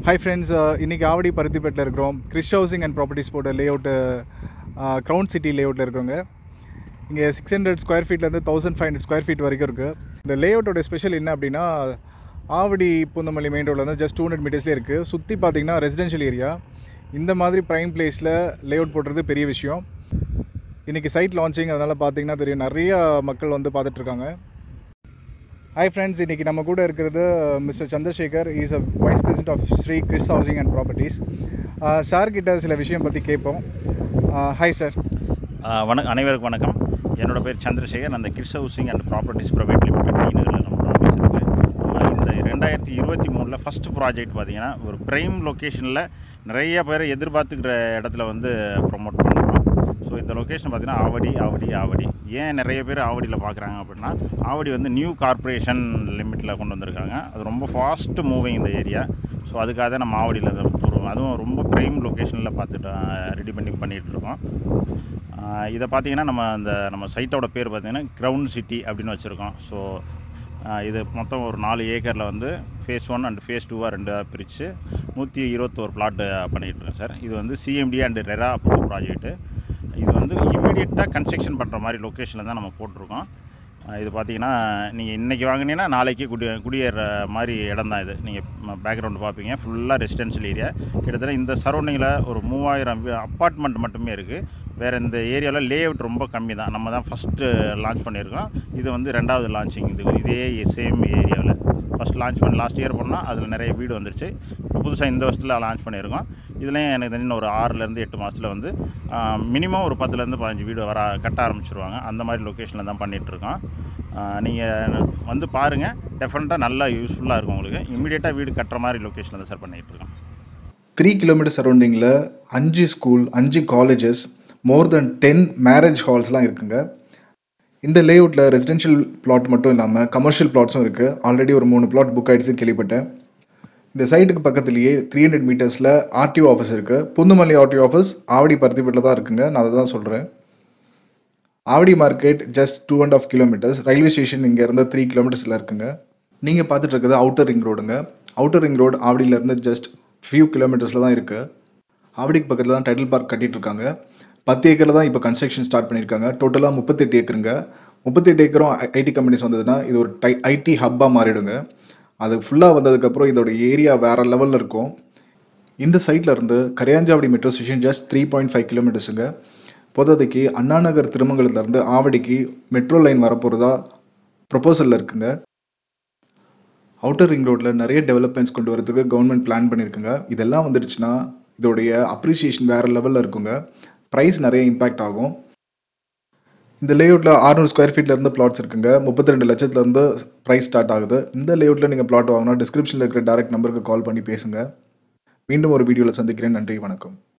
hi friends இன்றைக்கி ஆவடி பருத்திப்பேட்டில் இருக்கிறோம் Chris housing and properties போட்ட லே அவுட்டு க்ரௌன் சிட்டி லே அவுட்டில் இருக்கிறவங்க இங்கே சிக்ஸ் ஹண்ட்ரட் ஸ்கொயர் ஃபீட்லேருந்து thousand five hundred square feet வரைக்கும் இருக்குது இந்த லே அவுட்டோட ஸ்பெஷல் என்ன அப்படின்னா ஆவடி பூந்தமல்லி மெயின் ரோடில் வந்து ஜஸ்ட் டூ ஹண்ட்ரட் மீட்டர்ஸ்லேயே இருக்குது சுற்றி பார்த்தீங்கன்னா ரெசிடென்ஷியல் ஏரியா இந்த மாதிரி ப்ரைம் பிளேஸில் லே அவுட் போடுறது பெரிய விஷயம் இன்றைக்கி சைட் லான்ச்சிங் அதனால் பார்த்தீங்கன்னா தெரியும் நிறைய மக்கள் வந்து பார்த்துட்ருக்காங்க ஹாய் ஃப்ரெண்ட்ஸ் இன்றைக்கி நம்ம கூட இருக்கிறது mister Chandrasekhar is a vice president of Sri Kris housing and properties sir கிட்ட சில விஷயம் பற்றி கேட்போம் ஹாய் சார் ஆ, வண அனைவருக்கும் வணக்கம் என்னோட பேர் சந்திரசேகர் நான் இந்த Kris housing and properties private limited ஈனரில் நம்ம ஆஃபீஸ் இருக்குது இந்த ரெண்டாயிரத்தி இருபத்தி மூணில் ஃபஸ்ட் ப்ராஜெக்ட் பார்த்தீங்கன்னா ஒரு ப்ரைம் லொக்கேஷனில் நிறைய பேர் எதிர்பார்த்துக்கிற இடத்துல வந்து ப்ரொமோட் பண்ணுறோம் ஸோ இந்த லொக்கேஷன் பார்த்தீங்கன்னா ஆவடி ஆவடி ஆவடி ஏன் நிறைய பேர் ஆவடியில் பார்க்குறாங்க அப்படின்னா ஆவடி வந்து நியூ கார்ப்பரேஷன் லிமிட்டில் கொண்டு வந்திருக்காங்க அது ரொம்ப ஃபாஸ்ட் மூவிங் இந்த ஏரியா ஸோ அதுக்காக தான் நம்ம ஆவடியில் அது ஒரு அதுவும் ரொம்ப ப்ரைம் லொக்கேஷனில் பார்த்துட்டு ரெடி பண்ணி பண்ணிகிட்டு இருக்கோம் ஆஹ் இதை பார்த்தீங்கன்னா நம்ம அந்த நம்ம சைட்டோட பேர் பார்த்தீங்கன்னா கிரவுண்ட் சிட்டி அப்படின்னு வச்சுருக்கோம் ஸோ இது மொத்தம் ஒரு நாலு ஏக்கரில் வந்து ஃபேஸ் ஒன் அண்ட் ஃபேஸ் டூவாக ரெண்டாக பிரித்து நூற்றி இருபத்தோரு பிளாட்டு பண்ணிகிட்ருக்கோம் சார் இது வந்து CMD and RERA approve project இது வந்து இம்மிடியட்டாக கன்ஸ்ட்ரக்ஷன் பண்ணுற மாதிரி லொக்கேஷனில் தான் நம்ம போட்டிருக்கோம் ஆஹ் இது பார்த்தீங்கன்னா நீங்கள் இன்றைக்கி வாங்கினீங்கன்னா நாளைக்கு குடி குடியேற மாதிரி இடம் தான் இது நீங்கள் பேக்ரவுண்டு பார்ப்பீங்க ஃபுல்லாக ரெசிடென்ஷியல் ஏரியா கிட்டத்தட்ட இந்த சரௌண்டிங்கில் ஒரு மூவாயிரம் அப்பார்ட்மெண்ட் மட்டுமே இருக்குது வேறு இந்த ஏரியாவில் லே அவுட் ரொம்ப கம்மி தான் நம்ம தான் ஃபஸ்ட்டு லான்ச் பண்ணியிருக்கோம் இது வந்து ரெண்டாவது லான்ச்சிங் இது இதே சேம் ஏரியாவில் ஃபஸ்ட் லான்ச் பண்ணி லாஸ்ட் இயர் பண்ணால் அதில் நிறைய வீடு வந்துருச்சு இப்போ புதுசாக இந்த வருஷத்தில் லான்ச் பண்ணியிருக்கோம் இதுலேயும் எனக்கு தெரிஞ்ச ஒரு ஆறுலேருந்து எட்டு மாதத்தில் வந்து மினிமம் ஒரு பத்துலேருந்து பதினஞ்சு வீடு வர கட்ட ஆரம்பிச்சிருவாங்க அந்த மாதிரி லொக்கேஷனில் தான் பண்ணிகிட்ருக்கோம் நீங்கள் வந்து பாருங்கள் டெஃபினட்டாக நல்லா யூஸ்ஃபுல்லாக இருக்கும் உங்களுக்கு இமீடியட்டாக வீடு கட்டுற மாதிரி லொக்கேஷனில் தான் சார் பண்ணிகிட்ருக்கோம் த்ரீ கிலோமீட்டர் சரௌண்டிங்கில் அஞ்சு ஸ்கூல் அஞ்சு colleges more than ten marriage ஹால்ஸ்லாம் இருக்குங்க இந்த லேஅவுட்டில் ரெசிடென்ஷியல் பிளாட் மட்டும் இல்லாமல் கமர்ஷியல் பிளாட்ஸும் இருக்குது ஆல்ரெடி ஒரு மூணு பிளாட் புக் ஆகிடுச்சு கேள்விப்பட்டேன் இந்த சைட்டுக்கு பக்கத்துலேயே த்ரீ ஹண்ட்ரட் மீட்டர்ஸில் ஆர்டிஓ ஆஃபீஸ் இருக்குது புந்துமல்லி ஆர்டிஓ ஆஃபீஸ் ஆவடி பருத்திப்பேட்டில் தான் இருக்குங்க நான் அதை தான் சொல்கிறேன் Avadi market just two and half kilometres railway station இங்கேருந்து த்ரீ கிலோமீட்டர்ஸில் இருக்குங்க நீங்கள் பார்த்துட்டு இருக்கிறது அவுட்டர் ரிங் ரோடுங்க அவுட்டர் ரிங் ரோடு ஆவடியிலேருந்து ஜஸ்ட் ஃபியூ கிலோமீட்டர்ஸில் தான் இருக்குது ஆவடிக்கு பக்கத்தில் தான் டைட்டில் பார்க் கட்டிட்டு இருக்காங்க பத்து ஏக்கரில் தான் இப்போ கன்ஸ்ட்ரக்ஷன் ஸ்டார்ட் பண்ணியிருக்காங்க டோட்டலாக முப்பத்தெட்டு ஏக்கருங்க முப்பத்தெட்டு ஏக்கரும் ஐடி கம்பெனிஸ் வந்ததுன்னா இது ஒரு டை ஐடி ஹப்பாக மாறிடுங்க அது ஃபுல்லாக வந்ததுக்கப்புறம் இதோட ஏரியா வேறு லெவலில் இருக்கும் இந்த சைட்ல இருந்து Karayanchavadi metro station just three point five கிலோமீட்டர்ஸுங்க இப்போதைக்கு அண்ணாநகர் திருமங்கலத்துலேருந்து ஆவடிக்கு மெட்ரோ லைன் வரப்போகிறதா ப்ரொபோசலில் இருக்குங்க அவுட்டர் ரிங் ரோட்டில் நிறைய டெவலப்மெண்ட்ஸ் கொண்டு வரதுக்கு கவர்மெண்ட் பிளான் பண்ணியிருக்குங்க இதெல்லாம் வந்துடுச்சுன்னா இதோடைய அப்ரிசியேஷன் வேறு லெவலில் இருக்குங்க ப்ரைஸ் நிறைய இம்பேக்ட் ஆகும் இந்த லேஅவுட்டில் ஆறுநூறு ஸ்கொயர் ஃபீட்லேருந்து பிளாட்ஸ் இருக்குங்க முப்பத்தி ரெண்டு லட்சத்துலேருந்து ப்ரைஸ் ஸ்டார்ட் ஆகுது இந்த லேஅவுட்டில் நீங்கள் பிளாட் வாங்கினா டிஸ்கிரிப்ஷனில் இருக்கிற டேரக்ட் நம்பருக்கு கால் பண்ணி பேசுங்க மீண்டும் ஒரு வீடியோவில் சந்திக்கிறேன் நன்றி வணக்கம்